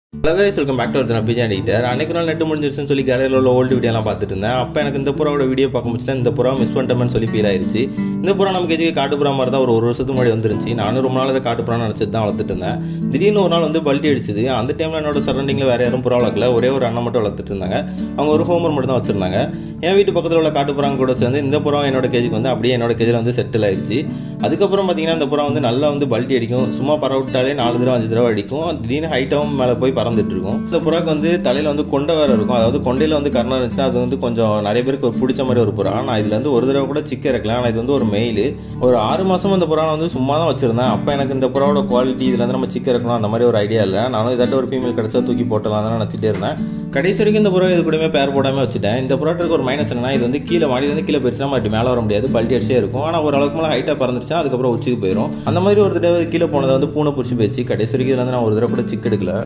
hello guys welcome back to ஒருத்தர் பிஜான் editor அன்னைக்கு நாள் நெட்டு முடிஞ்சிருச்சுன்னு சொல்லி கடையில் உள்ள ஓல்டு வீடியோலாம் பார்த்துட்டு இருந்தேன் அப்போ எனக்கு இந்த புறாவோட வீடியோ பார்க்க முடிச்சுட்டு இந்த புறா மிஸ் பண்ணிட்டோம்னு சொல்லி ஃபீல் ஆயிருச்சு இந்த புறா நமக்கு எதுக்கு காட்டுப்புறா மாதிரி தான் ஒரு ஒரு வருஷத்துக்கு முன்னாடி வந்துருச்சு நானும் ரொம்ப நாள் அதை காட்டுப்புறான்னு நினச்சிட்டு தான் வளர்த்துட்டு இருந்தேன் திடீர்னு ஒரு நாள் வந்து பல்ட்டி அடிச்சுது அந்த டைமில் என்னோட சரௌண்டிங்கில் வேறு யாரும் புறா வளர்க்கல ஒரே ஒரு அண்ணன் மட்டும் வளர்த்துட்டு இருந்தாங்க அவங்க ஒரு ஹோமர் மட்டும் தான் வச்சிருந்தாங்க என் வீட்டு பக்கத்தில் உள்ள காட்டுப்புறாங்க கூட சேர்ந்து இந்த புறா என்னோட கேஜுக்கு வந்து அப்படியே என்னோட கேஜில் வந்து செட்டில் ஆயிடுச்சு அதுக்கப்புறம் பார்த்தீங்கன்னா இந்த புறா வந்து நல்லா வந்து பல்ட்டி அடிக்கும் சும்மா பறவை விட்டாலே நாலு தடவை அஞ்சு தடவை அடிக்கும் திடீர்னு ஹைட்டாகவும் மேலே போய் பறந்துட்டு இருக்கும் இந்த புறாக்கு வந்து தலையில் வந்து கொண்டை வேற இருக்கும் அதாவது கொண்டையில் வந்து கர்ணம் இருந்துச்சுன்னா அது வந்து கொஞ்சம் நிறைய பேருக்கு ஒரு பிடிச்ச மாதிரி ஒரு புறா நான் இதுல இருந்து ஒரு தடவை கூட சிக்க இறக்கல ஆனால் இது வந்து ஒரு மெயில் ஒரு ஆறு மாசம் இந்த புறா வந்து சும்மா தான் வச்சிருந்தேன் அப்போ எனக்கு இந்த புறாவோட குவாலிட்டி இதுல இருந்து நம்ம சிக்க இறக்கணும் அந்த மாதிரி ஒரு ஐடியா இல்லை நானும் இதாட்ட ஒரு ஃபீமேல் கிடைச்சா தூக்கி போட்டலாம் தான் நினச்சிட்டே இருந்தேன் கடைசி வரைக்கும் இந்த புறா இது கூடமே பேர் போடாம வச்சுட்டேன் இந்த புறாட்டுக்கு ஒரு மைனஸ் என்னன்னா இது வந்து கீழே மாடியிலேருந்து கீழே போயிடுச்சுன்னா மறுபடியும் மேலே வர முடியாது பல்ட்டி அடிச்சே இருக்கும் ஆனால் ஒரு அளவுக்கு மேலே ஹைட்டாக பறந்துருச்சுன்னா அதுக்கப்புறம் உச்சிக்கு போயிடும் அந்த மாதிரி ஒரு தடவை கீழே போனதை வந்து பூனை பிடிச்சி போயிடுச்சு கடைசி வரைக்கும் இதுல இருந்து நான் ஒரு தடவை கூட சிக் எடுக்கல